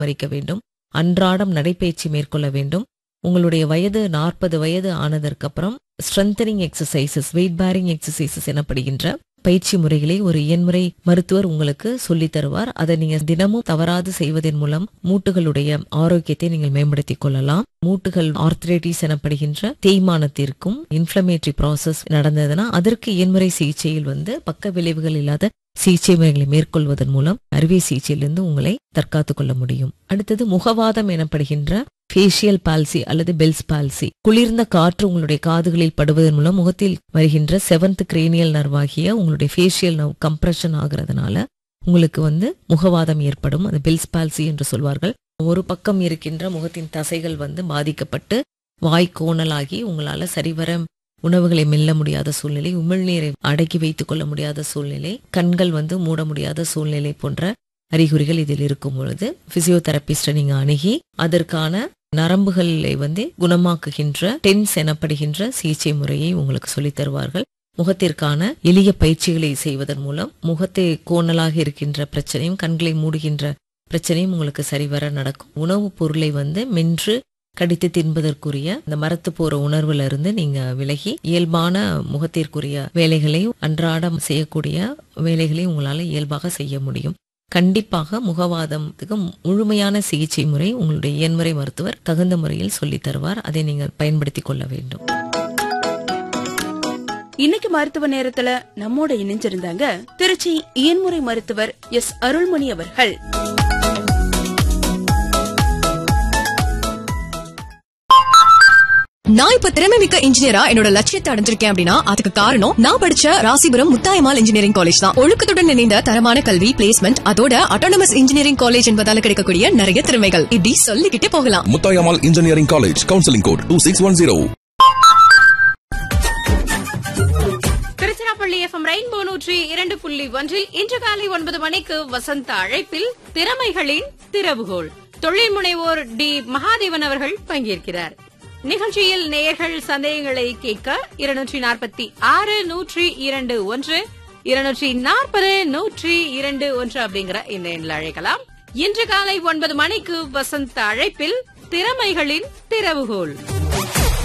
பராமரிக்க வேண்டும் அன்றாடம் நடைபயிற்சி மேற்கொள்ள வேண்டும் உங்களுடைய வயது நாற்பது வயது ஆனதற்கு அப்புறம் strengthening exercises weight bearing exercises எனப்படுகின்ற பயிற்சி முறைகளை ஒரு இயன்முறை மருத்துவர் உங்களுக்கு சொல்லித் தருவார் அதை நீங்க தினமும் தவறாது செய்வதன் மூலம் மூட்டுகளுடைய ஆரோக்கியத்தை நீங்கள் மேம்படுத்திக் கொள்ளலாம் மூட்டுகள் ஆர்த்ரைட்டிஸ் எனப்படுகின்ற தேய்மானத்திற்கும் இன்ஃபிளமேட்டரி ப்ராசஸ் நடந்ததுன்னா அதற்கு இயன்முறை சிகிச்சையில் வந்து பக்க விளைவுகள் இல்லாத சிகிச்சை முறைகளை மேற்கொள்வதன் மூலம் அறுவை சிகிச்சையிலிருந்து உங்களை தற்காத்துக் கொள்ள முடியும் அடுத்தது முகவாதம் எனப்படுகின்ற ஃபேஷியல் பால்சி அல்லது பெல்ஸ் பால்சி குளிர்ந்த காற்று உங்களுடைய காதுகளில் படுவதன் மூலம் முகத்தில் வருகின்ற செவன்த் கிரேனியல் நர்வாகிய உங்களுடைய ஃபேஷியல் நர்வ் கம்ப்ரெஷன் ஆகிறதுனால உங்களுக்கு வந்து முகவாதம் ஏற்படும் அது பெல்ஸ் பால்சி என்று சொல்வார்கள் ஒரு பக்கம் இருக்கின்ற முகத்தின் தசைகள் வந்து பாதிக்கப்பட்டு வாய் கோணலாகி உங்களால சரிவர உணவுகளை மெல்ல முடியாத சூழ்நிலை உமிழ்நீரை அடக்கி வைத்துக் கொள்ள முடியாத சூழ்நிலை கண்கள் வந்து மூட முடியாத சூழ்நிலை போன்ற அறிகுறிகள் இதில் இருக்கும் பொழுது பிசியோதெரபிஸ்ட நீங்க அணுகி அதற்கான நரம்புகளை வந்து குணமாக்குகின்ற டென்ஸ் எனப்படுகின்ற சிகிச்சை முறையை உங்களுக்கு சொல்லித் தருவார்கள் முகத்திற்கான எளிய பயிற்சிகளை செய்வதன் மூலம் முகத்தை கோணலாக இருக்கின்ற பிரச்சனையும் கண்களை மூடுகின்ற பிரச்சனையும் உங்களுக்கு சரிவர நடக்கும் உணவுப் பொருளை வந்து மென்று கடித்து தின்பதற்குரிய இந்த மரத்து போற உணர்வுல இருந்து நீங்க விலகி இயல்பான முகத்திற்குரிய வேலைகளை அன்றாடம் செய்யக்கூடிய வேலைகளை உங்களால இயல்பாக செய்ய முடியும் கண்டிப்பாக முகவாதத்துக்கு முழுமையான சிகிச்சை முறை உங்களுடைய இயன்முறை மருத்துவர் தகுந்த முறையில் சொல்லித் தருவார் அதை நீங்கள் பயன்படுத்திக் கொள்ள வேண்டும் இன்னைக்கு மருத்துவ நேரத்துல நம்மோட இணைஞ்சிருந்தாங்க திருச்சி இயன்முறை மருத்துவர் எஸ் அருள்மணி அவர்கள் நான் இப்ப திறமை மிக்க இன்ஜினியரா என்னோட லட்சியத்தை அடைஞ்சிருக்கேன் அப்படின்னா அதுக்கு காரணம் நான் படிச்ச ராசிபுரம் முத்தாயமால் இன்ஜினியரிங் காலேஜ் தான் ஒழுக்கத்துடன் இணைந்த தரமான கல்வி பிளேஸ்மெண்ட் அதோட அட்டானமஸ் இன்ஜினியரிங் காலேஜ் என்பதால கிடைக்கக்கூடிய நிறைய திறமைகள் இப்படி சொல்லிக்கிட்டே போகலாம் Muthayammal engineering college counselling code two six one zero Tiruchirappalli FM rainbow நூற்றி இரண்டு புள்ளி ஒன்றில் இன்று காலை ஒன்பது மணிக்கு வசந்த அழைப்பில் திறமைகளின் திறவுகோல் தொழில் முனைவோர் டி மகாதேவன் அவர்கள் பங்கேற்கிறார் நிகழ்ச்சியில் நேயர்கள் சந்தேகங்களை கேட்க இருநூற்றி நாற்பத்தி ஆறு நூற்றி இரண்டு ஒன்று இருநூற்றி நாற்பது நூற்றி இரண்டு ஒன்று அப்படிங்கிற இந்த எண்ணில் அழைக்கலாம் இன்று காலை ஒன்பது மணிக்கு வசந்த அழைப்பில் திறமைகளின் திறவுகோல்